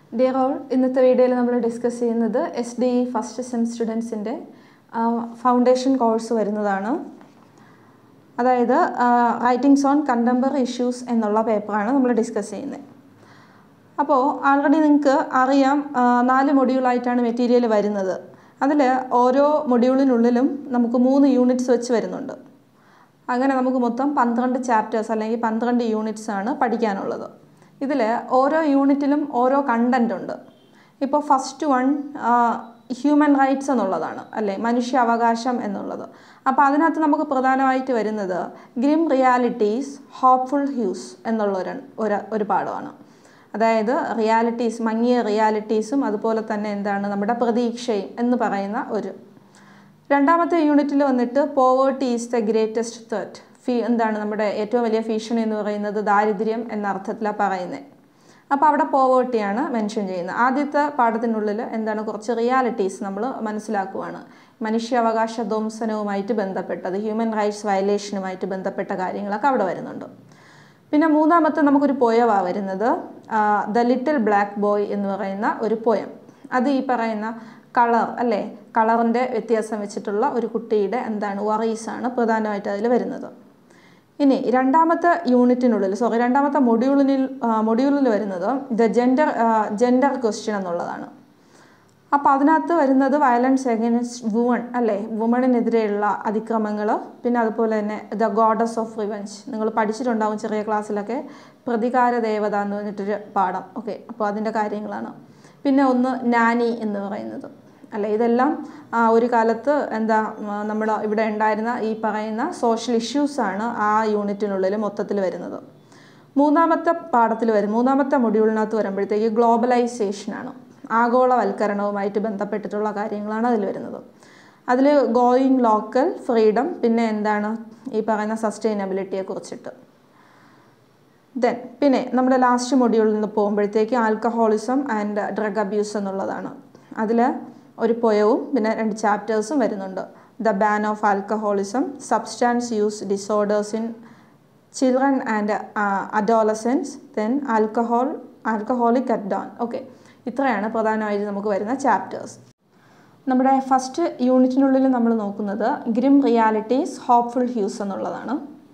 dear all ഇന്നത്തെ വീഡിയോയിൽ നമ്മൾ ഡിസ്കസ് ചെയ്യുന്നത് എസ് ഡി ഫസ്റ്റ് സെം സ്റ്റുഡൻസിൻ്റെ ഫൗണ്ടേഷൻ കോഴ്സ് വരുന്നതാണ് അതായത് റൈറ്റിംഗ്സ് ഓൺ കണ്ടംപററി ഇഷ്യൂസ് എന്നുള്ള പേപ്പറാണ് നമ്മൾ ഡിസ്കസ് ചെയ്യുന്നത് അപ്പോൾ ആൾറെഡി നിങ്ങൾക്ക് അറിയാം ആ, നാല് മൊഡ്യൂളായിട്ടാണ് മെറ്റീരിയൽ വരുന്നത് അതിൽ ഓരോ മൊഡ്യൂളിനുള്ളിലും നമുക്ക് മൂന്ന് യൂണിറ്റ്സ് വെച്ച് വരുന്നുണ്ട് അങ്ങനെ നമുക്ക് മൊത്തം പന്ത്രണ്ട് ചാപ്റ്റേഴ്സ് അല്ലെങ്കിൽ പന്ത്രണ്ട് യൂണിറ്റ്സ് ആണ് പഠിക്കാനുള്ളത് ഇതിൽ ഓരോ യൂണിറ്റിലും ഓരോ കണ്ടൻ്റ് ഉണ്ട് ഇപ്പോൾ ഫസ്റ്റ് വൺ ഹ്യൂമൻ റൈറ്റ്സ് എന്നുള്ളതാണ് അല്ലേ മനുഷ്യാവകാശം എന്നുള്ളത് അപ്പോൾ അതിനകത്ത് നമുക്ക് പ്രധാനമായിട്ട് വരുന്നത് ഗ്രിം റിയാലിറ്റീസ് ഹോപ്പ്ഫുൾ ഹ്യൂസ് എന്നുള്ള ഒരു ഒരു ഒരു പാഠമാണ് അതായത് റിയാലിറ്റീസ് മങ്ങിയ റിയാലിറ്റീസും അതുപോലെ തന്നെ എന്താണ് നമ്മുടെ പ്രതീക്ഷയും എന്ന് പറയുന്ന ഒരു രണ്ടാമത്തെ യൂണിറ്റിൽ വന്നിട്ട് poverty is the greatest threat ഫീ എന്താണ് നമ്മുടെ ഏറ്റവും വലിയ ഭീഷണി എന്ന് പറയുന്നത് ദാരിദ്ര്യം എന്ന അർത്ഥത്തിലാണ് പറയുന്നത് അപ്പോൾ അവിടെ പോവേർട്ടിയാണ് മെൻഷൻ ചെയ്യുന്നത് ആദ്യത്തെ പാഠത്തിനുള്ളിൽ എന്താണ് കുറച്ച് റിയാലിറ്റീസ് നമ്മൾ മനസ്സിലാക്കുവാണ് മനുഷ്യാവകാശ ധ്വംസനവുമായിട്ട് ബന്ധപ്പെട്ടത് ഹ്യൂമൻ റൈറ്റ്സ് വയലേഷനുമായിട്ട് ബന്ധപ്പെട്ട കാര്യങ്ങളൊക്കെ അവിടെ വരുന്നുണ്ട് പിന്നെ മൂന്നാമത്തെ നമുക്കൊരു പോയവാ വരുന്നത് ദ ലിറ്റിൽ ബ്ലാക്ക് ബോയ് എന്ന് പറയുന്ന ഒരു പോയം അത് ഈ പറയുന്ന കളർ അല്ലേ കളറിൻ്റെ വ്യത്യാസം വെച്ചിട്ടുള്ള ഒരു കുട്ടിയുടെ എന്താണ് വറീസാണ് പ്രധാനമായിട്ട് അതിൽ വരുന്നത് ഇനി രണ്ടാമത്തെ യൂണിറ്റിനുള്ളിൽ സോറി രണ്ടാമത്തെ മൊഡ്യൂളിനിൽ മൊഡ്യൂളിൽ വരുന്നത് ദ ജെൻഡർ ജെൻഡർ ക്വസ്റ്റ്യൻ എന്നുള്ളതാണ് അപ്പോൾ അതിനകത്ത് വരുന്നത് വയലൻസ് എഗൻസ്റ്റ് വുമൺ അല്ലേ വുമണിനെതിരെയുള്ള അതിക്രമങ്ങൾ പിന്നെ അതുപോലെ തന്നെ ദ ഗോഡസ് ഓഫ് റിവെഞ്ച് നിങ്ങൾ പഠിച്ചിട്ടുണ്ടാവും ചെറിയ ക്ലാസ്സിലൊക്കെ പ്രതികാര ദേവത എന്ന് പറഞ്ഞിട്ടൊരു പാഠം ഓക്കെ അപ്പോൾ അതിൻ്റെ കാര്യങ്ങളാണ് പിന്നെ ഒന്ന് നാനി എന്ന് പറയുന്നത് അല്ലേ ഇതെല്ലാം ആ, ഒരു കാലത്ത് എന്താ നമ്മൾ ഇവിടെ ഉണ്ടായിരുന്ന ഈ പറയുന്ന സോഷ്യൽ ഇഷ്യൂസാണ് ആ യൂണിറ്റിനുള്ളിൽ മൊത്തത്തിൽ വരുന്നത് മൂന്നാമത്തെ പാഠത്തിൽ വരും മൂന്നാമത്തെ മൊഡ്യൂളിനകത്ത് വരുമ്പോഴത്തേക്ക് ഗ്ലോബലൈസേഷനാണ് ആഗോളവൽക്കരണവുമായിട്ട് ബന്ധപ്പെട്ടിട്ടുള്ള കാര്യങ്ങളാണ് അതിൽ വരുന്നത് അതിൽ ഗോയിങ് ലോക്കൽ ഫ്രീഡം പിന്നെ എന്താണ് ഈ പറയുന്ന സസ്റ്റൈനബിലിറ്റിയെ കുറിച്ചിട്ട് ദെൻ പിന്നെ നമ്മുടെ ലാസ്റ്റ് മൊഡ്യൂളിൽ നിന്ന് പോകുമ്പോഴത്തേക്ക് ആൽക്കഹോളിസം ആൻഡ് ഡ്രഗ് അബ്യൂസ് എന്നുള്ളതാണ് അതിൽ ഒരു പൊയവും പിന്നെ രണ്ട് ചാപ്റ്റേഴ്സും വരുന്നുണ്ട് the ban of alcoholism substance use disorders in children and adolescence then alcohol alcoholic at dawn okay ഇത്രയാണ് പ്രധാനമായിട്ട് നമുക്ക് വരുന്ന ചാപ്റ്റേഴ്സ് നമ്മുടെ ഫസ്റ്റ് യൂണിറ്റിനുള്ളിൽ നമ്മൾ നോക്കുന്നത് ഗ്രിം റിയാലിറ്റീസ് ഹോപ്പ്ഫുൾ ഹ്യൂസ് എന്നുള്ളതാണ്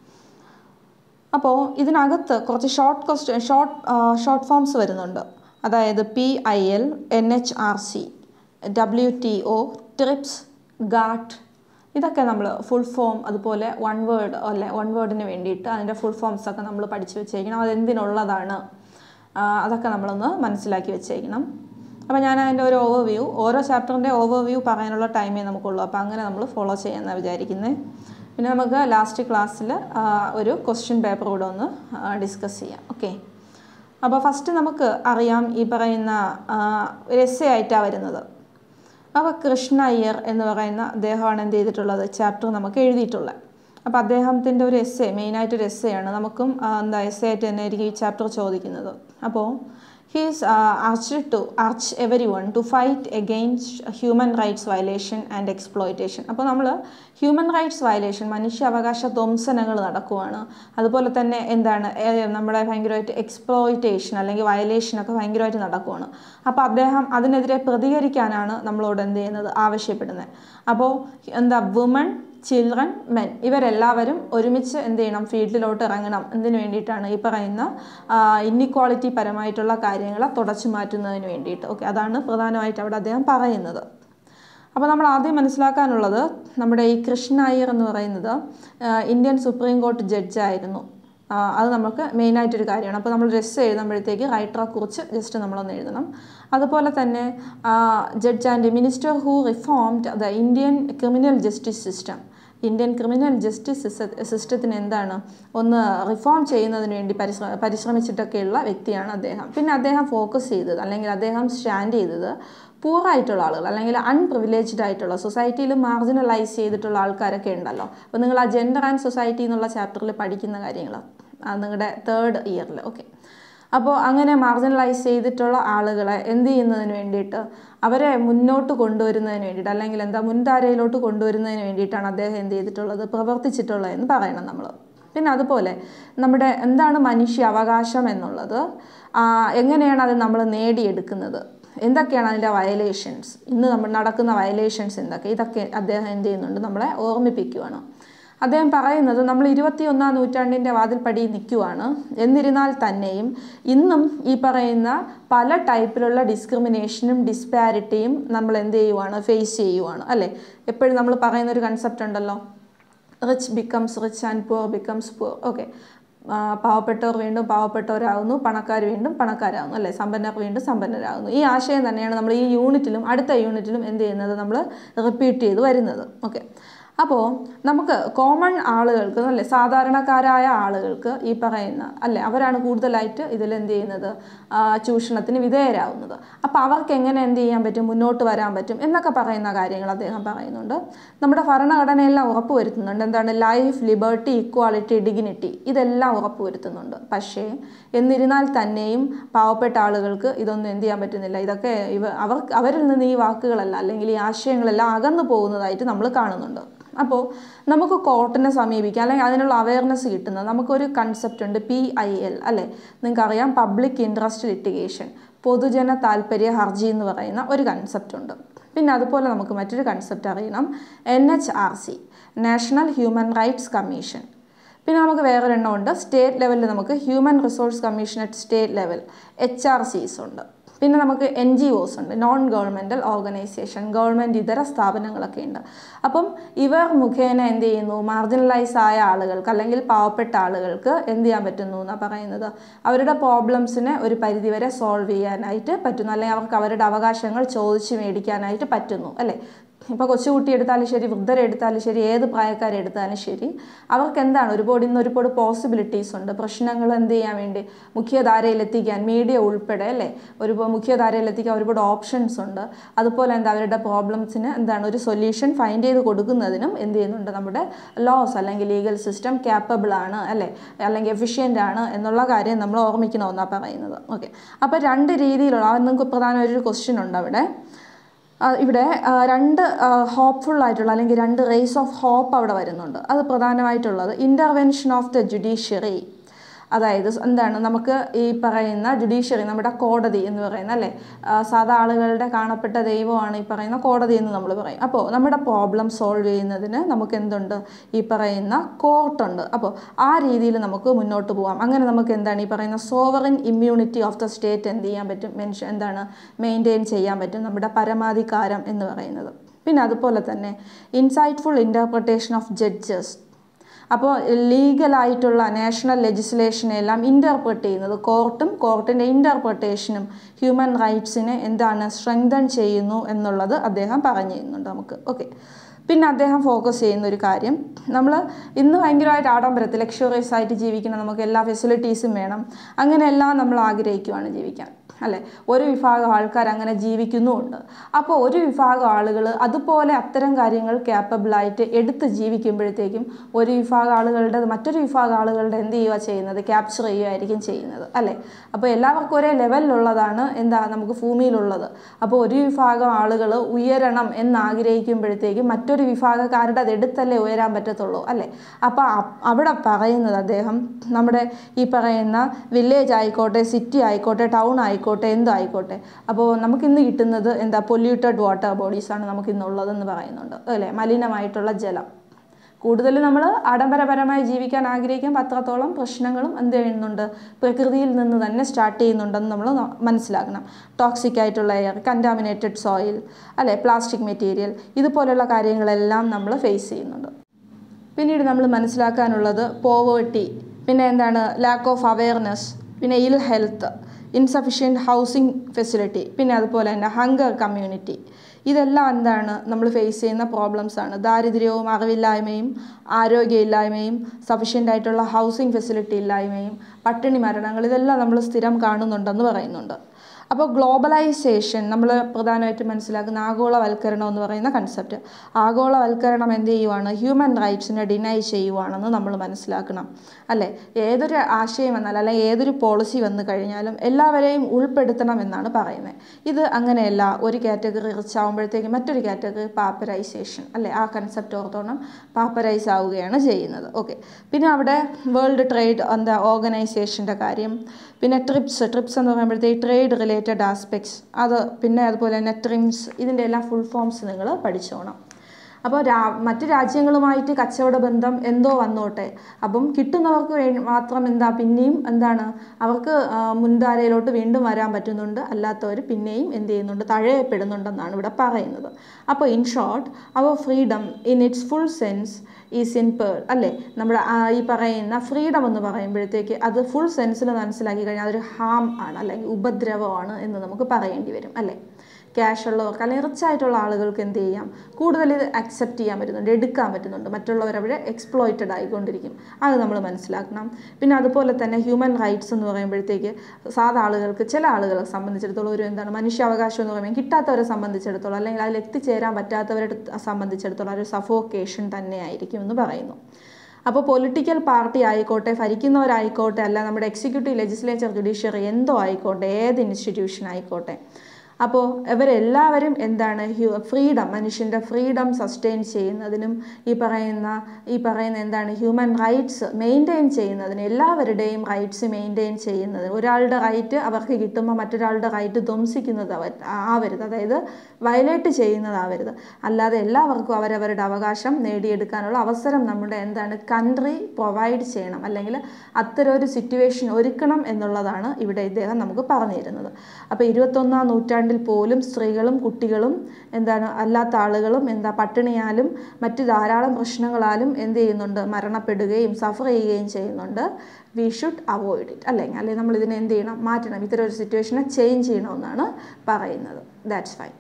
അപ്പോൾ ഇതിനകത്ത് കുറച്ച് short question short short forms വരുന്നുണ്ട് അതായത് P I L N H R C W T O TRIPS GATT ഇതൊക്കെ നമ്മൾ ഫുൾ ഫോം അതുപോലെ വൺ വേർഡ് അല്ലെ വൺ വേർഡിന് വേണ്ടിയിട്ട് അതിൻ്റെ ഫുൾ ഫോംസ് ഒക്കെ നമ്മൾ പഠിച്ചു വെച്ചേക്കണം അതെന്തിനുള്ളതാണ് ആ, അതൊക്കെ നമ്മളൊന്ന് മനസ്സിലാക്കി വെച്ചേക്കണം അപ്പോൾ ഞാൻ അതിൻ്റെ ഒരു ഓവർവ്യൂ ഓരോ ചാപ്റ്ററിൻ്റെ ഓവർവ്യൂ പറയാനുള്ള ടൈമേ നമുക്കുള്ളൂ അപ്പോൾ അങ്ങനെ നമ്മൾ ഫോളോ ചെയ്യാമെന്നാണ് വിചാരിക്കുന്നത് പിന്നെ നമുക്ക് ലാസ്റ്റ് ക്ലാസ്സിൽ ഒരു ക്വസ്റ്റ്യൻ പേപ്പർ കൂടെ ഒന്ന് ഡിസ്കസ് ചെയ്യാം ഓക്കെ അപ്പോൾ ഫസ്റ്റ് നമുക്ക് അറിയാം ഈ പറയുന്ന ആ, ഒരു എസ്സേ ആയിട്ടാണ് വരുന്നത് അപ്പോൾ കൃഷ്ണ അയ്യർ എന്ന് പറയുന്ന അദ്ദേഹമാണ് എന്ത് ചെയ്തിട്ടുള്ളത് ചാപ്റ്റർ നമുക്ക് എഴുതിയിട്ടുള്ളത് അപ്പോൾ അദ്ദേഹത്തിൻ്റെ ഒരു എസ്സേ മെയിനായിട്ട് ഒരു എസ്സേ ആണ് നമുക്കും ആ, എന്താ എസ്സേ ആയിട്ട് തന്നെ ആയിരിക്കും ഈ ചാപ്റ്റർ ചോദിക്കുന്നത് അപ്പോൾ his urge to urge every one to fight against human rights violation and exploitation അപ്പോൾ നമ്മൾ ഹ്യൂമൻ റൈറ്റ്സ് വയലേഷൻ മനുഷ്യാവകാശ ധ്വംസനങ്ങൾ നടക്കുവാണ് അതുപോലെ തന്നെ എന്താണ് ഏ, നമ്മുടെ ഭയങ്കരമായിട്ട് എക്സ്പ്ലോയിറ്റേഷൻ അല്ലെങ്കിൽ വയലേഷനൊക്കെ ഭയങ്കരമായിട്ട് നടക്കുവാണ് അപ്പോൾ അദ്ദേഹം അതിനെതിരെ പ്രതികരിക്കാനാണ് നമ്മളോട് എന്ത് ചെയ്യുന്നത് ആവശ്യപ്പെടുന്നത് അപ്പോൾ എന്താ വുമൺ ചിൽഡ്രൻ മെൻ ഇവരെല്ലാവരും ഒരുമിച്ച് എന്ത് ചെയ്യണം ഫീൽഡിലോട്ട് ഇറങ്ങണം എന്തിനു വേണ്ടിയിട്ടാണ് ഈ പറയുന്ന ഇന്നിക്വാളിറ്റി പരമായിട്ടുള്ള കാര്യങ്ങളെ തുടച്ചു മാറ്റുന്നതിന് വേണ്ടിയിട്ട് ഓക്കെ അതാണ് പ്രധാനമായിട്ട് അവിടെ അദ്ദേഹം പറയുന്നത് അപ്പോൾ നമ്മൾ ആദ്യം മനസ്സിലാക്കാനുള്ളത് നമ്മുടെ ഈ കൃഷ്ണ അയ്യർ എന്ന് പറയുന്നത് ആ, ഇന്ത്യൻ സുപ്രീം കോർട്ട് ജഡ്ജായിരുന്നു ആ, അത് നമുക്ക് മെയിനായിട്ടൊരു കാര്യമാണ് അപ്പോൾ നമ്മൾ ഡ്രസ്സ് എഴുതുമ്പോഴത്തേക്ക് റൈറ്ററെ കുറിച്ച് ജസ്റ്റ് നമ്മളൊന്ന് എഴുതണം അതുപോലെ തന്നെ judge and minister who reformed the Indian criminal justice system Indian criminal justice സിസ്റ്റത്തിന് എന്താണ് ഒന്ന് റിഫോം ചെയ്യുന്നതിന് വേണ്ടി പരിശ്ര പരിശ്രമിച്ചിട്ടൊക്കെയുള്ള വ്യക്തിയാണ് അദ്ദേഹം പിന്നെ അദ്ദേഹം ഫോക്കസ് ചെയ്തത് അല്ലെങ്കിൽ അദ്ദേഹം സ്റ്റാൻഡ് ചെയ്തത് പൂറായിട്ടുള്ള ആളുകൾ അല്ലെങ്കിൽ അൺപ്രിവിലേജ്ഡ് ആയിട്ടുള്ള സൊസൈറ്റിയിൽ മാർജിനലൈസ് ചെയ്തിട്ടുള്ള ആൾക്കാരൊക്കെ ഉണ്ടല്ലോ അപ്പോൾ നിങ്ങൾ ആ ജെൻഡർ ആൻഡ് സൊസൈറ്റി എന്നുള്ള ചാപ്റ്ററിൽ പഠിക്കുന്ന കാര്യങ്ങൾ നിങ്ങളുടെ തേർഡ് ഇയറിൽ ഓക്കെ അപ്പോൾ അങ്ങനെ മാർജിനലൈസ് ചെയ്തിട്ടുള്ള ആളുകളെ എന്ത് ചെയ്യുന്നതിന് വേണ്ടിയിട്ട് അവരെ മുന്നോട്ട് കൊണ്ടുവരുന്നതിന് വേണ്ടിയിട്ട് അല്ലെങ്കിൽ എന്താ മുൻധാരയിലോട്ട് കൊണ്ടുവരുന്നതിന് വേണ്ടിയിട്ടാണ് അദ്ദേഹം എന്ത് ചെയ്തിട്ടുള്ളത് പ്രവർത്തിച്ചിട്ടുള്ളത് എന്ന് പറയണം നമ്മൾ പിന്നെ അതുപോലെ നമ്മുടെ എന്താണ് മനുഷ്യ അവകാശം എന്നുള്ളത് എങ്ങനെയാണ് അത് നമ്മൾ നേടിയെടുക്കുന്നത് എന്തൊക്കെയാണ് അതിൻ്റെ വയലേഷൻസ് ഇന്ന് നമ്മൾ നടക്കുന്ന വയലേഷൻസ് എന്തൊക്കെ ഇതൊക്കെ അദ്ദേഹം എന്ത് ചെയ്യുന്നുണ്ട് നമ്മളെ ഓർമ്മിപ്പിക്കുകയാണ് അദ്ദേഹം പറയുന്നത് നമ്മൾ ഇരുപത്തിയൊന്നാം നൂറ്റാണ്ടിൻ്റെ വാതിൽപ്പടി നിൽക്കുവാണ് എന്നിരുന്നാൽ തന്നെയും ഇന്നും ഈ പറയുന്ന പല ടൈപ്പിലുള്ള ഡിസ്ക്രിമിനേഷനും ഡിസ്പാരിറ്റിയും നമ്മൾ എന്ത് ചെയ്യുവാണ് ഫേസ് ചെയ്യുവാണ് അല്ലേ എപ്പോഴും നമ്മൾ പറയുന്ന ഒരു കൺസെപ്റ്റ് ഉണ്ടല്ലോ rich becomes rich and poor becomes poor okay പാവപ്പെട്ടവർ വീണ്ടും പാവപ്പെട്ടവരാകുന്നു പണക്കാർ വീണ്ടും പണക്കാരാകുന്നു അല്ലേ സമ്പന്നർ വീണ്ടും സമ്പന്നരാകുന്നു ഈ ആശയം തന്നെയാണ് നമ്മൾ ഈ യൂണിറ്റിലും അടുത്ത യൂണിറ്റിലും എന്ത് ചെയ്യുന്നത് നമ്മൾ റിപ്പീറ്റ് ചെയ്ത് വരുന്നത് ഓക്കെ അപ്പോൾ നമുക്ക് കോമൺ ആളുകൾക്ക് അല്ലേ സാധാരണക്കാരായ ആളുകൾക്ക് ഈ പറയുന്ന അല്ലേ അവരാണ് കൂടുതലായിട്ട് ഇതിൽ എന്ത് ചെയ്യുന്നത് ചൂഷണത്തിന് വിധേയരാകുന്നത് അപ്പോൾ അവർക്ക് എങ്ങനെ എന്ത് ചെയ്യാൻ പറ്റും മുന്നോട്ട് വരാൻ പറ്റും എന്നൊക്കെ പറയുന്ന കാര്യങ്ങൾ അദ്ദേഹം പറയുന്നുണ്ട് നമ്മുടെ ഭരണഘടനയെല്ലാം ഉറപ്പുവരുത്തുന്നുണ്ട് എന്താണ് ലൈഫ് ലിബർട്ടി ഇക്വാളിറ്റി ഡിഗ്നിറ്റി ഇതെല്ലാം ഉറപ്പുവരുത്തുന്നുണ്ട് പക്ഷേ എന്നിരുന്നാൽ തന്നെയും പാവപ്പെട്ട ആളുകൾക്ക് ഇതൊന്നും എന്ത് ചെയ്യാൻ പറ്റുന്നില്ല ഇതൊക്കെ ഇവ അവർക്ക് അവരിൽ നിന്ന് ഈ വാക്കുകളല്ല അല്ലെങ്കിൽ ഈ ആശയങ്ങളെല്ലാം അകന്നു പോകുന്നതായിട്ട് നമ്മൾ കാണുന്നുണ്ട് അപ്പോൾ നമുക്ക് കോർട്ടിനെ സമീപിക്കാം അല്ലെങ്കിൽ അതിനുള്ള അവയർനെസ് കിട്ടുന്നത് നമുക്കൊരു കൺസെപ്റ്റ് ഉണ്ട് പി ഐ എൽ അല്ലേ നിങ്ങൾക്കറിയാം പബ്ലിക് ഇൻട്രസ്റ്റ് ലിറ്റിഗേഷൻ പൊതുജന താല്പര്യ ഹർജി എന്ന് പറയുന്ന ഒരു കൺസെപ്റ്റ് ഉണ്ട് പിന്നെ അതുപോലെ നമുക്ക് മറ്റൊരു കൺസെപ്റ്റ് അറിയണം N H R C national human rights commission പിന്നെ നമുക്ക് വേറൊരെണ്ണം ഉണ്ട് സ്റ്റേറ്റ് ലെവലിൽ നമുക്ക് human resource commission at state level H R Cs ഉണ്ട് പിന്നെ നമുക്ക് എൻ ജി ഒസ് ഉണ്ട് നോൺ ഗവൺമെൻറ്റൽ ഓർഗനൈസേഷൻ ഗവൺമെൻറ് ഇതര സ്ഥാപനങ്ങളൊക്കെ ഉണ്ട് അപ്പം ഇവർ മുഖേന എന്ത് ചെയ്യുന്നു മാർജിനലൈസ് ആയ ആളുകൾക്ക് അല്ലെങ്കിൽ പാവപ്പെട്ട ആളുകൾക്ക് എന്ത് ചെയ്യാൻ പറ്റുന്നു എന്നാണ് പറയുന്നത് അവരുടെ പ്രോബ്ലംസിനെ ഒരു പരിധിവരെ സോൾവ് ചെയ്യാനായിട്ട് പറ്റുന്നു അല്ലെങ്കിൽ അവർക്ക് അവരുടെ അവകാശങ്ങൾ ചോദിച്ച് മേടിക്കാനായിട്ട് പറ്റുന്നു അല്ലേ ഇപ്പോൾ കൊച്ചുകുട്ടി എടുത്താലും ശരി വൃദ്ധരെടുത്താലും ശരി ഏത് പ്രായക്കാരെടുത്താലും ശരി അവർക്ക് എന്താണ് ഒരുപാട് ഇന്ന് ഒരുപാട് പോസിബിലിറ്റീസ് ഉണ്ട് പ്രശ്നങ്ങൾ എന്ത് ചെയ്യാൻ വേണ്ടി മുഖ്യധാരയിൽ എത്തിക്കാൻ മീഡിയ ഉൾപ്പെടെ അല്ലേ ഒരു മുഖ്യധാരയിൽ എത്തിക്കാൻ ഒരുപാട് ഓപ്ഷൻസ് ഉണ്ട് അതുപോലെ എന്താ അവരുടെ പ്രോബ്ലംസിന് എന്താണ് ഒരു സൊല്യൂഷൻ ഫൈൻഡ് ചെയ്ത് കൊടുക്കുന്നതിനും എന്ത് ചെയ്യുന്നുണ്ട് നമ്മുടെ ലോസ് അല്ലെങ്കിൽ ലീഗൽ സിസ്റ്റം ക്യാപ്പബിൾ ആണ് അല്ലേ അല്ലെങ്കിൽ എഫിഷ്യൻ്റ് ആണ് എന്നുള്ള കാര്യം നമ്മൾ ഓർമ്മിക്കണമെന്നാണ് പറയുന്നത് ഓക്കെ അപ്പോൾ രണ്ട് രീതിയിലുള്ള അത് നിങ്ങൾക്ക് പ്രധാന ഒരു ക്വസ്റ്റ്യൻ ഉണ്ട് അവിടെ ഇവിടെ രണ്ട് ഹോപ്പ്ഫുൾ ആയിട്ടുള്ള അല്ലെങ്കിൽ രണ്ട് റേസ് ഓഫ് ഹോപ്പ് അവിടെ വരുന്നുണ്ട് അത് പ്രധാനമായിട്ടുള്ളത് ഇൻ്റർവെൻഷൻ ഓഫ് ദ ജുഡീഷ്യറി അതായത് എന്താണ് നമുക്ക് ഈ പറയുന്ന ജുഡീഷ്യറി നമ്മുടെ കോടതി എന്ന് പറയുന്ന അല്ലേ സാധാ ആളുകളുടെ കാണപ്പെട്ട ദൈവമാണ് ഈ പറയുന്ന കോടതി എന്ന് നമ്മൾ പറയും അപ്പോൾ നമ്മുടെ പ്രോബ്ലം സോൾവ് ചെയ്യുന്നതിന് നമുക്ക് എന്തുണ്ട് ഈ പറയുന്ന കോർട്ടുണ്ട് അപ്പോൾ ആ രീതിയിൽ നമുക്ക് മുന്നോട്ട് പോകാം അങ്ങനെ നമുക്ക് എന്താണ് ഈ പറയുന്ന sovereign immunity of the state എന്ത് ചെയ്യാൻ പറ്റും മെൻഷൻ എന്താണ് മെയിൻറ്റെയിൻ ചെയ്യാൻ പറ്റും നമ്മുടെ പരമാധികാരം എന്ന് പറയുന്നത് പിന്നെ അതുപോലെ തന്നെ ഇൻസൈറ്റ്ഫുൾ ഇൻ്റർപ്രിട്ടേഷൻ ഓഫ് ജഡ്ജസ് അപ്പോൾ ലീഗലായിട്ടുള്ള നാഷണൽ ലെജിസ്ലേഷനെ എല്ലാം ഇൻ്റർപ്രറ്റ് ചെയ്യുന്നത് കോർട്ടും കോർട്ടിൻ്റെ ഇൻ്റർപ്രിട്ടേഷനും ഹ്യൂമൻ റൈറ്റ്സിനെ എന്താണ് സ്ട്രെങ്തൻ ചെയ്യുന്നു എന്നുള്ളത് അദ്ദേഹം പറഞ്ഞു തരുന്നുണ്ട് നമുക്ക് ഓക്കെ പിന്നെ അദ്ദേഹം ഫോക്കസ് ചെയ്യുന്ന ഒരു കാര്യം നമ്മൾ ഇന്ന് ഭയങ്കരമായിട്ട് ആഡംബരത്തിൽ ലക്ഷറിയസ് ആയിട്ട് ജീവിക്കണം നമുക്ക് എല്ലാ ഫെസിലിറ്റീസും വേണം അങ്ങനെയെല്ലാം നമ്മൾ ആഗ്രഹിക്കുവാണ് ജീവിക്കാൻ അല്ലേ ഒരു വിഭാഗം ആൾക്കാർ അങ്ങനെ ജീവിക്കുന്നുമുണ്ട് അപ്പോൾ ഒരു വിഭാഗം ആളുകൾ അതുപോലെ അത്തരം കാര്യങ്ങൾ ക്യാപ്പബിളായിട്ട് എടുത്ത് ജീവിക്കുമ്പോഴത്തേക്കും ഒരു വിഭാഗം ആളുകളുടെ മറ്റൊരു വിഭാഗം ആളുകളുടെ എന്ത് ചെയ്യുക ചെയ്യുന്നത് ക്യാപ്ചർ ചെയ്യുകയായിരിക്കും ചെയ്യുന്നത് അല്ലേ അപ്പോൾ എല്ലാവർക്കും ഒരേ ലെവലിലുള്ളതാണ് എന്താ നമുക്ക് ഭൂമിയിലുള്ളത് അപ്പോൾ ഒരു വിഭാഗം ആളുകൾ ഉയരണം എന്നാഗ്രഹിക്കുമ്പോഴത്തേക്കും മറ്റൊരു വിഭാഗക്കാരുടെ അത് എടുത്തല്ലേ ഉയരാൻ പറ്റത്തുള്ളൂ അല്ലേ അപ്പോൾ അവിടെ പറയുന്നത് അദ്ദേഹം നമ്മുടെ ഈ പറയുന്ന വില്ലേജ് ആയിക്കോട്ടെ സിറ്റി ആയിക്കോട്ടെ ടൗൺ ആയിക്കോട്ടെ എന്തായിക്കോട്ടെ അപ്പോൾ നമുക്കിന്ന് കിട്ടുന്നത് എന്താ പൊല്യൂട്ടഡ് വാട്ടർ ബോഡീസാണ് നമുക്കിന്നുള്ളതെന്ന് പറയുന്നുണ്ട് അല്ലേ മലിനമായിട്ടുള്ള ജലം കൂടുതൽ നമ്മൾ ആഡംബരപരമായി ജീവിക്കാൻ ആഗ്രഹിക്കുമ്പോൾ അത്രത്തോളം പ്രശ്നങ്ങളും എന്ത് ചെയ്യുന്നുണ്ട് പ്രകൃതിയിൽ നിന്ന് തന്നെ സ്റ്റാർട്ട് ചെയ്യുന്നുണ്ടെന്ന് നമ്മൾ മനസ്സിലാക്കണം ടോക്സിക് ആയിട്ടുള്ള എയർ കണ്ടാമിനേറ്റഡ് സോയിൽ അല്ലെ പ്ലാസ്റ്റിക് മെറ്റീരിയൽ ഇതുപോലുള്ള കാര്യങ്ങളെല്ലാം നമ്മൾ ഫേസ് ചെയ്യുന്നുണ്ട് പിന്നീട് നമ്മൾ മനസ്സിലാക്കാനുള്ളത് പോവേർട്ടി പിന്നെ എന്താണ് ലാക്ക് ഓഫ് അവെയർനെസ് പിന്നെ ഇൽ ഹെൽത്ത് ഇൻസഫിഷ്യൻറ്റ് ഹൗസിംഗ് ഫെസിലിറ്റി പിന്നെ അതുപോലെ തന്നെ ഹങ്കർ കമ്മ്യൂണിറ്റി ഇതെല്ലാം എന്താണ് നമ്മൾ ഫേസ് ചെയ്യുന്ന പ്രോബ്ലംസ് ആണ് ദാരിദ്ര്യവും അറിവില്ലായ്മയും ആരോഗ്യമില്ലായ്മയും സഫീഷ്യൻ്റ് ആയിട്ടുള്ള ഹൗസിംഗ് ഫെസിലിറ്റി ഇല്ലായ്മയും പട്ടിണി മരണങ്ങൾ ഇതെല്ലാം നമ്മൾ സ്ഥിരം കാണുന്നുണ്ടെന്ന് പറയുന്നുണ്ട് അപ്പോൾ ഗ്ലോബലൈസേഷൻ നമ്മൾ പ്രധാനമായിട്ടും മനസ്സിലാക്കുന്ന ആഗോളവൽക്കരണം എന്ന് പറയുന്ന കൺസെപ്റ്റ് ആഗോളവൽക്കരണം എന്ത് ചെയ്യുവാണ് ഹ്യൂമൻ റൈറ്റ്സിനെ ഡിനൈ ചെയ്യുവാണെന്ന് നമ്മൾ മനസ്സിലാക്കണം അല്ലേ ഏതൊരു ആശയം വന്നാൽ അല്ലെങ്കിൽ ഏതൊരു പോളിസി വന്നു കഴിഞ്ഞാലും എല്ലാവരെയും ഉൾപ്പെടുത്തണം എന്നാണ് പറയുന്നത് ഇത് അങ്ങനെയല്ല ഒരു കാറ്റഗറി റിച്ച് ആവും ആകുമ്പോഴത്തേക്ക് മറ്റൊരു കാറ്റഗറി പാപ്പറൈസേഷൻ അല്ലേ ആ കൺസെപ്റ്റ് ഓർത്തോണം പാപ്പറൈസ് ആവുകയാണ് ചെയ്യുന്നത് ഓക്കെ പിന്നെ അവിടെ വേൾഡ് ട്രേഡ് എന്താ ഓർഗനൈസേഷൻ്റെ കാര്യം പിന്നെ ട്രിപ്സ് ട്രിപ്സ് എന്ന് പറയുമ്പോഴത്തേക്ക് ട്രേഡ് റിലേറ്റഡ് ആസ്പെക്ട്സ് അത് പിന്നെ അതുപോലെ തന്നെ ട്രിംസ് ഇതിൻ്റെ എല്ലാം ഫുൾ ഫോംസ് നിങ്ങൾ പഠിച്ചോണം അപ്പോൾ രാ മറ്റ് രാജ്യങ്ങളുമായിട്ട് കച്ചവട ബന്ധം എന്തോ വന്നോട്ടെ അപ്പം കിട്ടുന്നവർക്ക് വേ മാത്രം എന്താ പിന്നെയും എന്താണ് അവർക്ക് ആ, മുൻധാരയിലോട്ട് വീണ്ടും വരാൻ പറ്റുന്നുണ്ട് അല്ലാത്തവർ പിന്നെയും എന്ത് ചെയ്യുന്നുണ്ട് തഴയപ്പെടുന്നുണ്ടെന്നാണ് ഇവിടെ പറയുന്നത് അപ്പോൾ in short our freedom in its full sense is in peril അല്ലേ നമ്മുടെ ആ ഈ പറയുന്ന ഫ്രീഡം എന്ന് പറയുമ്പോഴത്തേക്ക് അത് ഫുൾ സെൻസിൽ മനസ്സിലാക്കി കഴിഞ്ഞാൽ അതൊരു ഹാം ആണ് അല്ലെങ്കിൽ ഉപദ്രവമാണ് എന്ന് നമുക്ക് പറയേണ്ടി വരും അല്ലേ ക്യാഷ് ഉള്ളവർക്ക് അല്ലെങ്കിൽ റിച്ച് ആയിട്ടുള്ള ആളുകൾക്ക് എന്ത് ചെയ്യാം കൂടുതൽ ഇത് അക്സെപ്റ്റ് ചെയ്യാൻ പറ്റുന്നുണ്ട് എടുക്കാൻ പറ്റുന്നുണ്ട് മറ്റുള്ളവർ അവിടെ എക്സ്പ്ലോയിറ്റഡ് ആയിക്കൊണ്ടിരിക്കും അത് നമ്മൾ മനസ്സിലാക്കണം പിന്നെ അതുപോലെ തന്നെ ഹ്യൂമൻ റൈറ്റ്സ് എന്ന് പറയുമ്പോഴത്തേക്ക് സാധാ ആളുകൾക്ക് ചില ആളുകളെ സംബന്ധിച്ചിടത്തോളം ഒരു എന്താണ് മനുഷ്യാവകാശം എന്ന് പറയുമ്പോൾ കിട്ടാത്തവരെ സംബന്ധിച്ചിടത്തോളം അല്ലെങ്കിൽ അതിൽ എത്തിച്ചേരാൻ പറ്റാത്തവരെ സംബന്ധിച്ചിടത്തോളം ഒരു സഫോക്കേഷൻ തന്നെയായിരിക്കും എന്ന് പറയുന്നു അപ്പോൾ പൊളിറ്റിക്കൽ പാർട്ടി ആയിക്കോട്ടെ ഭരിക്കുന്നവരായിക്കോട്ടെ അല്ല നമ്മുടെ എക്സിക്യൂട്ടീവ് ലെജിസ്ലേച്ചർ ജുഡീഷ്യറി എന്തോ ആയിക്കോട്ടെ ഏത് ഇൻസ്റ്റിറ്റ്യൂഷൻ ആയിക്കോട്ടെ അപ്പോൾ ഇവരെല്ലാവരും എന്താണ് ഹ്യൂ ഫ്രീഡം മനുഷ്യൻ്റെ ഫ്രീഡം സസ്റ്റെയിൻ ചെയ്യുന്നതിനും ഈ പറയുന്ന ഈ പറയുന്ന എന്താണ് ഹ്യൂമൻ റൈറ്റ്സ് മെയിൻറ്റെയിൻ ചെയ്യുന്നതിന് എല്ലാവരുടെയും റൈറ്റ്സ് മെയിൻറ്റെയിൻ ചെയ്യുന്നതിന് ഒരാളുടെ റൈറ്റ് അവർക്ക് കിട്ടുമ്പോൾ മറ്റൊരാളുടെ റൈറ്റ് ധ്വംസിക്കുന്നത് അവ- ആവരുത് അതായത് വയലേറ്റ് ചെയ്യുന്നതാവരുത് അല്ലാതെ എല്ലാവർക്കും അവരവരുടെ അവകാശം നേടിയെടുക്കാനുള്ള അവസരം നമ്മുടെ എന്താണ് കൺട്രി പ്രൊവൈഡ് ചെയ്യണം അല്ലെങ്കിൽ അത്തരം ഒരു സിറ്റുവേഷൻ ഒരുക്കണം എന്നുള്ളതാണ് ഇവിടെ ഇദ്ദേഹം നമുക്ക് പറഞ്ഞു തരുന്നത് അപ്പോൾ ഇരുപത്തൊന്നാം നൂറ്റാണ്ടിൽ പോലും സ്ത്രീകളും കുട്ടികളും എന്താണ് അല്ലാത്ത ആളുകളും എന്താ പട്ടിണിയാലും മറ്റ് ധാരാളം പ്രശ്നങ്ങളാലും എന്ത് ചെയ്യുന്നുണ്ട് മരണപ്പെടുകയും സഫർ ചെയ്യുകയും ചെയ്യുന്നുണ്ട് വി ഷുഡ് അവോയ്ഡ് ഇറ്റ് അല്ലെങ്കിൽ അല്ലെങ്കിൽ നമ്മൾ ഇതിനെ എന്ത് ചെയ്യണം മാറ്റണം ഇത്തരം ഒരു സിറ്റുവേഷനെ ചേഞ്ച് ചെയ്യണമെന്നാണ് പറയുന്നത് ദാറ്റ്സ് ഫൈൻ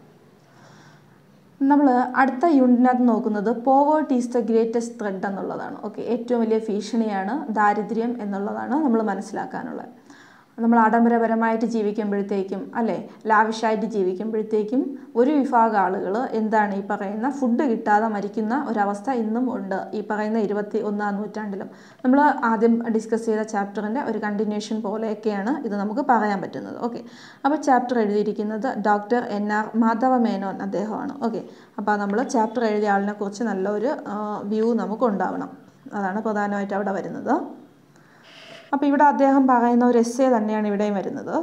നമ്മൾ അടുത്ത യൂണിറ്റിനകത്ത് നോക്കുന്നത് poverty is the greatest threat എന്നുള്ളതാണ് ഓക്കെ ഏറ്റവും വലിയ ഭീഷണിയാണ് ദാരിദ്ര്യം എന്നുള്ളതാണ് നമ്മൾ മനസ്സിലാക്കാനുള്ളത് നമ്മൾ ആഡംബരപരമായിട്ട് ജീവിക്കുമ്പോഴത്തേക്കും അല്ലേ ലാവിഷായിട്ട് ജീവിക്കുമ്പോഴത്തേക്കും ഒരു വിഭാഗം ആളുകൾ എന്താണ് ഈ പറയുന്ന ഫുഡ് കിട്ടാതെ മരിക്കുന്ന ഒരവസ്ഥ ഇന്നും ഉണ്ട് ഈ പറയുന്ന ഇരുപത്തി ഒന്നാം നൂറ്റാണ്ടിലും നമ്മൾ ആദ്യം ഡിസ്കസ് ചെയ്ത ചാപ്റ്ററിൻ്റെ ഒരു കണ്ടിന്യൂഷൻ പോലെയൊക്കെയാണ് ഇത് നമുക്ക് പറയാൻ പറ്റുന്നത് ഓക്കെ അപ്പോൾ ചാപ്റ്റർ എഴുതിയിരിക്കുന്നത് doctor N R Madhava Menon അദ്ദേഹമാണ് ഓക്കെ അപ്പോൾ നമ്മൾ ചാപ്റ്റർ എഴുതിയ ആളിനെ കുറിച്ച് നല്ലൊരു വ്യൂ നമുക്ക് ഉണ്ടാവണം അതാണ് പ്രധാനമായിട്ട് അവിടെ വരുന്നത് അപ്പോൾ ഇവിടെ അദ്ദേഹം പറയുന്ന ഒരു എസ്സേ തന്നെയാണ് ഇവിടെയും വരുന്നത്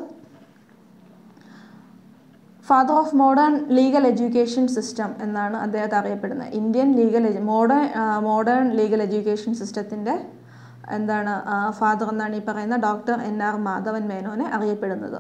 father of modern legal education system എന്നാണ് അദ്ദേഹത്തെ അറിയപ്പെടുന്നത് Indian legal modern modern legal education സിസ്റ്റത്തിൻ്റെ എന്താണ് ഫാദർ എന്നാണ് ഈ പറയുന്ന ഡോക്ടർ എൻ ആർ മാധവൻ മേനോനെ അറിയപ്പെടുന്നത്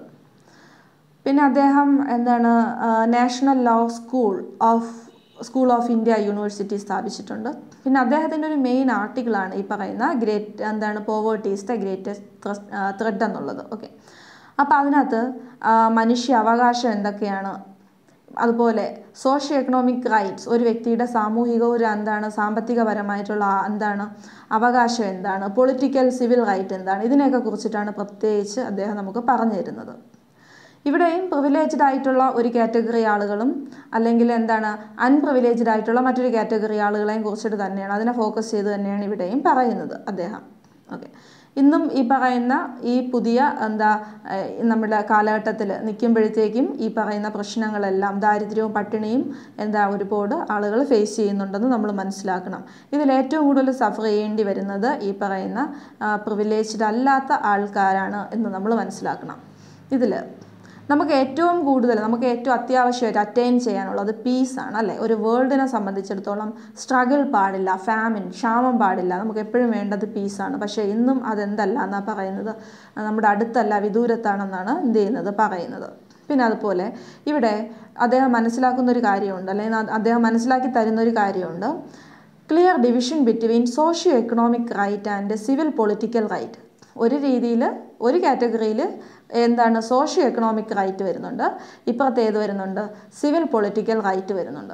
പിന്നെ അദ്ദേഹം എന്താണ് national law school of school of India university സ്ഥാപിച്ചിട്ടുണ്ട് പിന്നെ അദ്ദേഹത്തിൻ്റെ ഒരു മെയിൻ ആർട്ടിക്കിളാണ് ഈ പറയുന്ന ഗ്രേറ്റ് എന്താണ് poverty is the greatest threat എന്നുള്ളത് ഓക്കെ അപ്പോൾ അതിനകത്ത് ആ, മനുഷ്യ അവകാശം എന്തൊക്കെയാണ് അതുപോലെ സോഷ്യോ എക്കണോമിക് റൈറ്റ്സ് ഒരു വ്യക്തിയുടെ സാമൂഹിക ഒരു എന്താണ് സാമ്പത്തികപരമായിട്ടുള്ള ആ എന്താണ് അവകാശം എന്താണ് പൊളിറ്റിക്കൽ സിവിൽ റൈറ്റ് എന്താണ് ഇതിനെയൊക്കെ കുറിച്ചിട്ടാണ് പ്രത്യേകിച്ച് അദ്ദേഹം നമുക്ക് പറഞ്ഞു തരുന്നത് ഇവിടെയും പ്രിവിലേജ്ഡ് ആയിട്ടുള്ള ഒരു കാറ്റഗറി ആളുകളും അല്ലെങ്കിൽ എന്താണ് അൺപ്രിവിലേജ്ഡ് ആയിട്ടുള്ള മറ്റൊരു കാറ്റഗറി ആളുകളെയും കുറിച്ചിട്ട് തന്നെയാണ് അതിനെ ഫോക്കസ് ചെയ്ത് തന്നെയാണ് ഇവിടെയും പറയുന്നത് അദ്ദേഹം ഓക്കെ ഇന്നും ഈ പറയുന്ന ഈ പുതിയ എന്താ ഏഹ്, നമ്മുടെ കാലഘട്ടത്തിൽ നിൽക്കുമ്പോഴത്തേക്കും ഈ പറയുന്ന പ്രശ്നങ്ങളെല്ലാം ദാരിദ്ര്യവും പട്ടിണിയും എന്താ ഒരുപാട് ആളുകൾ ഫേസ് ചെയ്യുന്നുണ്ടെന്ന് നമ്മൾ മനസ്സിലാക്കണം ഇതിൽ ഏറ്റവും കൂടുതൽ സഫർ ചെയ്യേണ്ടി വരുന്നത് ഈ പറയുന്ന പ്രിവിലേജ്ഡ് അല്ലാത്ത ആൾക്കാരാണ് എന്ന് നമ്മൾ മനസ്സിലാക്കണം ഇതിൽ നമുക്ക് ഏറ്റവും കൂടുതൽ നമുക്ക് ഏറ്റവും അത്യാവശ്യമായിട്ട് അറ്റൈൻ ചെയ്യാനുള്ളത് പീസാണ് അല്ലേ ഒരു വേൾഡിനെ സംബന്ധിച്ചിടത്തോളം സ്ട്രഗിൾ പാടില്ല ഫാമിൻ ക്ഷാമം പാടില്ല നമുക്ക് എപ്പോഴും വേണ്ടത് പീസാണ് പക്ഷേ ഇന്നും അതെന്തല്ല എന്നാണ് പറയുന്നത് നമ്മുടെ അടുത്തല്ല വിദൂരത്താണെന്നാണ് എന്ത് ചെയ്യുന്നത് പറയുന്നത് പിന്നെ അതുപോലെ ഇവിടെ അദ്ദേഹം മനസ്സിലാക്കുന്ന ഒരു കാര്യമുണ്ട് അല്ലെങ്കിൽ അത് അദ്ദേഹം മനസ്സിലാക്കി തരുന്ന ഒരു കാര്യമുണ്ട് clear division between socio economic right and civil political right ഒരു രീതിയിൽ ഒരു കാറ്റഗറിയിൽ എന്താണ് സോഷ്യോ എക്കണോമിക് റൈറ്റ് വരുന്നുണ്ട് ഇപ്പുറത്ത് ഏത് വരുന്നുണ്ട് സിവിൽ പൊളിറ്റിക്കൽ റൈറ്റ് വരുന്നുണ്ട്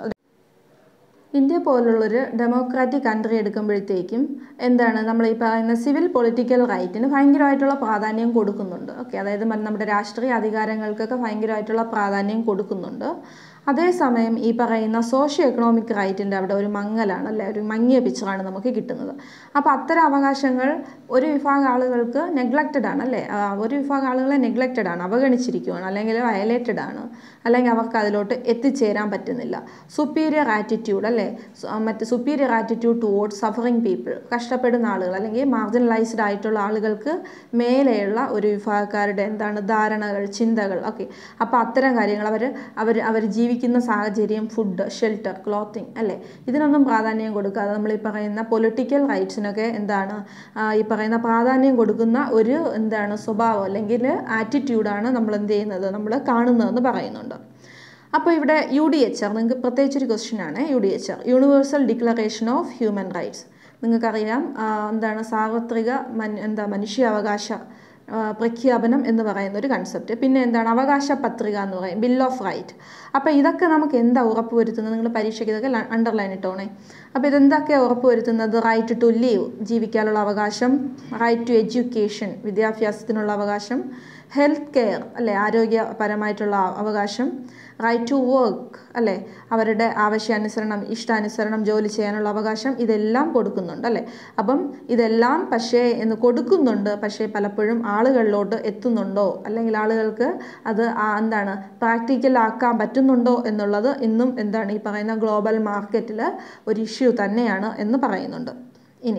ഇന്ത്യ പോലുള്ളൊരു ഡെമോക്രാറ്റിക് കൺട്രി എടുക്കുമ്പോഴത്തേക്കും എന്താണ് നമ്മൾ ഈ പറയുന്ന സിവിൽ പൊളിറ്റിക്കൽ റൈറ്റിന് ഭയങ്കരമായിട്ടുള്ള പ്രാധാന്യം കൊടുക്കുന്നുണ്ട് ഓക്കെ അതായത് മ- നമ്മുടെ രാഷ്ട്രീയ അധികാരങ്ങൾക്കൊക്കെ ഭയങ്കരമായിട്ടുള്ള പ്രാധാന്യം കൊടുക്കുന്നുണ്ട് അതേസമയം ഈ പറയുന്ന സോഷ്യോ എക്കണോമിക് റൈറ്റിൻ്റെ അവിടെ ഒരു മങ്ങലാണ് അല്ലെ ഒരു മങ്ങിയ പിക്ചറാണ് നമുക്ക് കിട്ടുന്നത് അപ്പോൾ അത്തരം അവകാശങ്ങൾ ഒരു വിഭാഗം ആളുകൾക്ക് നെഗ്ലക്റ്റഡ് ആണ് അല്ലേ ആ, ഒരു വിഭാഗം ആളുകളെ നെഗ്ലക്റ്റഡ് ആണ് അവഗണിച്ചിരിക്കുകയാണ് അല്ലെങ്കിൽ വയലേറ്റഡ് ആണ് അല്ലെങ്കിൽ അവർക്ക് അതിലോട്ട് എത്തിച്ചേരാൻ പറ്റുന്നില്ല സുപ്പീരിയർ ആറ്റിറ്റ്യൂഡ് അല്ലേ സു- ആ, മറ്റ് superior attitude towards suffering people കഷ്ടപ്പെടുന്ന ആളുകൾ അല്ലെങ്കിൽ മാർജിനലൈസ്ഡ് ആയിട്ടുള്ള ആളുകൾക്ക് മേലെയുള്ള ഒരു വിഭാഗക്കാരുടെ എന്താണ് ധാരണകൾ ചിന്തകൾ ഓക്കെ അപ്പോൾ അത്തരം കാര്യങ്ങൾ അവർ അവർ അവർ ജീവിക്കുന്ന സാഹചര്യം ഫുഡ് ഷെൽട്ടർ ക്ലോത്തിങ് അല്ലേ ഇതിനൊന്നും പ്രാധാന്യം കൊടുക്കാതെ നമ്മൾ ഈ പറയുന്ന പൊളിറ്റിക്കൽ റൈറ്റ്സിനൊക്കെ എന്താണ് ആ, ഈ പറയുന്ന പ്രാധാന്യം കൊടുക്കുന്ന ഒരു എന്താണ് സ്വഭാവം അല്ലെങ്കിൽ ആറ്റിറ്റ്യൂഡാണ് നമ്മൾ എന്ത് ചെയ്യുന്നത് നമ്മൾ കാണുന്നതെന്ന് പറയുന്നുണ്ട് അപ്പോൾ ഇവിടെ യു ഡി എച്ച് ആർ നിങ്ങൾക്ക് പ്രത്യേകിച്ചൊരു ക്വസ്റ്റ്യൻ ആണ് U D H R universal declaration of human rights നിങ്ങൾക്കറിയാം ആ, എന്താണ് സാർവത്രിക മൻ എന്താ മനുഷ്യാവകാശ ആ, പ്രഖ്യാപനം എന്ന് പറയുന്ന ഒരു കൺസെപ്റ്റ് പിന്നെ എന്താണ് അവകാശ പത്രിക എന്ന് പറയും ബിൽ ഓഫ് റൈറ്റ് അപ്പോൾ ഇതൊക്കെ നമുക്ക് എന്താ ഉറപ്പ് വരുത്തുന്നത് നിങ്ങൾ പരീക്ഷയ്ക്ക് ഇതൊക്കെ അണ്ടർലൈൻ ഇട്ടോണേ അപ്പോൾ ഇതെന്തൊക്കെയാണ് ഉറപ്പ് വരുത്തുന്നത് റൈറ്റ് ടു ലീവ് ജീവിക്കാനുള്ള അവകാശം റൈറ്റ് ടു എഡ്യൂക്കേഷൻ വിദ്യാഭ്യാസത്തിനുള്ള അവകാശം ഹെൽത്ത് കെയർ അല്ലെ ആരോഗ്യപരമായിട്ടുള്ള അവകാശം റൈറ്റ് ടു വർക്ക് അല്ലേ അവരുടെ ആവശ്യാനുസരണം ഇഷ്ടാനുസരണം ജോലി ചെയ്യാനുള്ള അവകാശം ഇതെല്ലാം കൊടുക്കുന്നുണ്ട് അല്ലേ അപ്പം ഇതെല്ലാം പക്ഷേ എന്ന് കൊടുക്കുന്നുണ്ട് പക്ഷേ പലപ്പോഴും ആളുകളിലോട്ട് എത്തുന്നുണ്ടോ അല്ലെങ്കിൽ ആളുകൾക്ക് അത് ആ എന്താണ് പ്രാക്ടിക്കലാക്കാൻ പറ്റുന്നുണ്ടോ എന്നുള്ളത് ഇന്നും എന്താണ് ഈ പറയുന്ന ഗ്ലോബൽ മാർക്കറ്റിൽ ഒരു ഇഷ്യൂ തന്നെയാണ് എന്ന് പറയുന്നുണ്ട് ഇനി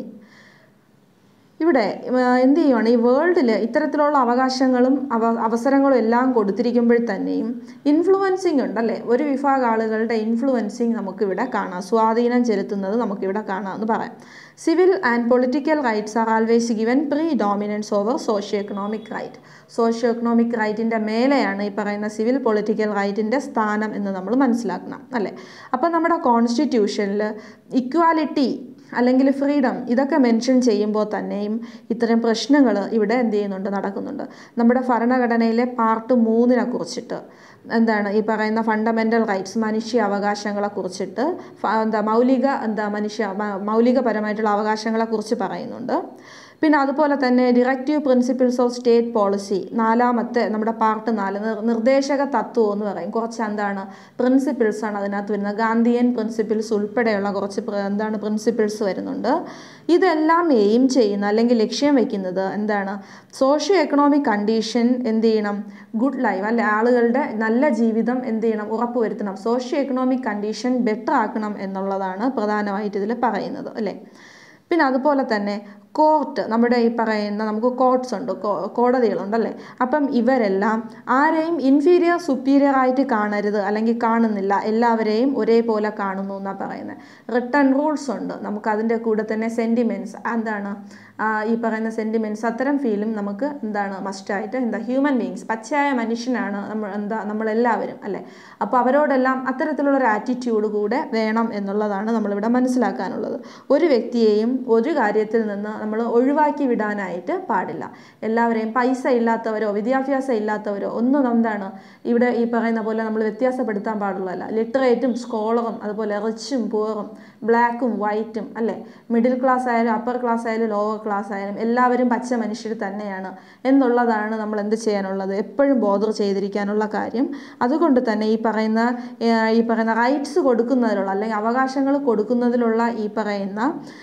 ഇവിടെ ആ, എന്ത് ചെയ്യുവാണ് ഈ വേൾഡിൽ ഇത്തരത്തിലുള്ള അവകാശങ്ങളും അവ അവസരങ്ങളും എല്ലാം കൊടുത്തിരിക്കുമ്പോൾ തന്നെയും ഇൻഫ്ലുവൻസിങ് ഉണ്ടല്ലേ ഒരു വിഭാഗം ആളുകളുടെ ഇൻഫ്ലുവൻസിങ് നമുക്കിവിടെ കാണാം സ്വാധീനം ചെലുത്തുന്നത് നമുക്കിവിടെ കാണാം എന്ന് പറയാം civil and political rights are always given predominance over socio economic right socio economic റൈറ്റിൻ്റെ മേലെയാണ് ഈ പറയുന്ന സിവിൽ പൊളിറ്റിക്കൽ റൈറ്റിൻ്റെ സ്ഥാനം എന്ന് നമ്മൾ മനസ്സിലാക്കണം അല്ലേ അപ്പോൾ നമ്മുടെ കോൺസ്റ്റിറ്റ്യൂഷനിൽ ഇക്വാലിറ്റി അല്ലെങ്കിൽ ഫ്രീഡം ഇതൊക്കെ മെൻഷൻ ചെയ്യുമ്പോൾ തന്നെയും ഇത്തരം പ്രശ്നങ്ങൾ ഇവിടെ എന്ത് ചെയ്യുന്നുണ്ട് നടക്കുന്നുണ്ട് നമ്മുടെ ഭരണഘടനയിലെ പാർട്ട് മൂന്നിനെ കുറിച്ചിട്ട് എന്താണ് ഈ പറയുന്ന ഫണ്ടമെൻ്റൽ റൈറ്റ്സ് മനുഷ്യ അവകാശങ്ങളെ കുറിച്ചിട്ട് ഫ- എന്താ മൗലിക എന്താ മനുഷ്യ മ- മൗലികപരമായിട്ടുള്ള അവകാശങ്ങളെ കുറിച്ച് പറയുന്നുണ്ട് പിന്നെ അതുപോലെ തന്നെ directive principles of state policy നാലാമത്തെ നമ്മുടെ പാർട്ട് നാല് നിർ- നിർദ്ദേശക തത്വം എന്ന് പറയും കുറച്ച് എന്താണ് പ്രിൻസിപ്പിൾസ് ആണ് അതിനകത്ത് വരുന്നത് ഗാന്ധിയൻ പ്രിൻസിപ്പിൾസ് ഉൾപ്പെടെയുള്ള കുറച്ച് പ്ര- എന്താണ് പ്രിൻസിപ്പിൾസ് വരുന്നുണ്ട് ഇതെല്ലാം എയിം ചെയ്യുന്ന അല്ലെങ്കിൽ ലക്ഷ്യം വെക്കുന്നത് എന്താണ് സോഷ്യോ എക്കണോമിക് കണ്ടീഷൻ എന്ത് ചെയ്യണം ഗുഡ് ലൈഫ് അല്ലെ ആളുകളുടെ നല്ല ജീവിതം എന്ത് ചെയ്യണം ഉറപ്പുവരുത്തണം സോഷ്യോ എക്കണോമിക് കണ്ടീഷൻ ബെറ്റർ ആക്കണം എന്നുള്ളതാണ് പ്രധാനമായിട്ട് ഇതിൽ പറയുന്നത് അല്ലേ പിന്നെ അതുപോലെ തന്നെ കോർട്ട് നമ്മുടെ ഈ പറയുന്ന നമുക്ക് കോർട്ട്സ് ഉണ്ട് കോ- കോടതികളുണ്ടല്ലേ അപ്പം ഇവരെല്ലാം ആരെയും ഇൻഫീരിയർ സുപ്പീരിയർ ആയിട്ട് കാണരുത് അല്ലെങ്കിൽ കാണുന്നില്ല എല്ലാവരെയും ഒരേപോലെ കാണുന്നു എന്നാണ് പറയുന്നത് റിട്ടേൺ റൂൾസ് ഉണ്ട് നമുക്ക് അതിൻ്റെ കൂടെ തന്നെ സെൻറ്റിമെൻറ്റ്സ് എന്താണ് ആ, ഈ പറയുന്ന സെൻറ്റിമെൻറ്റ്സ് അത്തരം ഫീലും നമുക്ക് എന്താണ് മസ്റ്റായിട്ട് എന്താ ഹ്യൂമൻ ബീങ്സ് പച്ചയായ മനുഷ്യനാണ് നമ്മൾ എന്താ നമ്മളെല്ലാവരും അല്ലേ അപ്പോൾ അവരോടെല്ലാം അത്തരത്തിലുള്ള ഒരു ആറ്റിറ്റ്യൂഡ് കൂടെ വേണം എന്നുള്ളതാണ് നമ്മളിവിടെ മനസ്സിലാക്കാനുള്ളത് ഒരു വ്യക്തിയെയും ഒരു കാര്യത്തിൽ നിന്ന് നമ്മൾ ഒഴിവാക്കി വിടാനായിട്ട് പാടില്ല എല്ലാവരെയും പൈസ ഇല്ലാത്തവരോ വിദ്യാഭ്യാസം ഇല്ലാത്തവരോ ഒന്നും എന്താണ് ഇവിടെ ഈ പറയുന്ന പോലെ നമ്മൾ വ്യത്യാസപ്പെടുത്താൻ പാടുള്ളതല്ല ലിറ്ററേറ്റും സ്കോളറും അതുപോലെ റിച്ചും പുവറും ബ്ലാക്കും വൈറ്റും അല്ലേ മിഡിൽ ക്ലാസ് ആയാലും അപ്പർ ക്ലാസ് ആയാലും ലോവർ ക്ലാസ് ആയാലും എല്ലാവരും പച്ച മനുഷ്യർ തന്നെയാണ് എന്നുള്ളതാണ് നമ്മൾ എന്ത് ചെയ്യാനുള്ളത് എപ്പോഴും ബോധർ ചെയ്തിരിക്കാനുള്ള കാര്യം അതുകൊണ്ട് തന്നെ ഈ പറയുന്ന ഏർ, ഈ പറയുന്ന റൈറ്റ്സ് കൊടുക്കുന്നതിലുള്ള അല്ലെങ്കിൽ അവകാശങ്ങൾ കൊടുക്കുന്നതിലുള്ള ഈ പറയുന്ന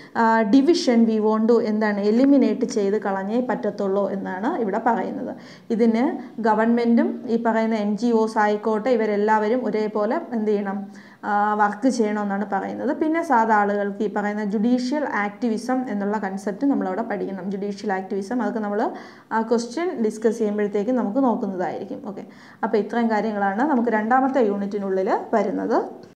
ഡിവിഷൻ വി വോണ്ട് ടു എന്താണ് എലിമിനേറ്റ് ചെയ്ത് കളഞ്ഞേ പറ്റത്തുള്ളൂ എന്നാണ് ഇവിടെ പറയുന്നത് ഇതിന് ഗവൺമെൻറ്റും ഈ പറയുന്ന എൻ ജി ഒസ് ആയിക്കോട്ടെ ഇവരെല്ലാവരും ഒരേപോലെ എന്ത് ചെയ്യണം വർക്ക് ചെയ്യണമെന്നാണ് പറയുന്നത് പിന്നെ സാധാ ആളുകൾക്ക് ഈ പറയുന്ന ജുഡീഷ്യൽ ആക്ടിവിസം എന്നുള്ള കൺസെപ്റ്റ് നമ്മളവിടെ പഠിക്കണം ജുഡീഷ്യൽ ആക്ടിവിസം അതൊക്കെ നമ്മൾ ആ ക്വസ്റ്റ്യൻ ഡിസ്കസ് ചെയ്യുമ്പോഴത്തേക്കും നമുക്ക് നോക്കുന്നതായിരിക്കും ഓക്കെ അപ്പോൾ ഇത്രയും കാര്യങ്ങളാണ് നമുക്ക് രണ്ടാമത്തെ യൂണിറ്റിനുള്ളിൽ വരുന്നത്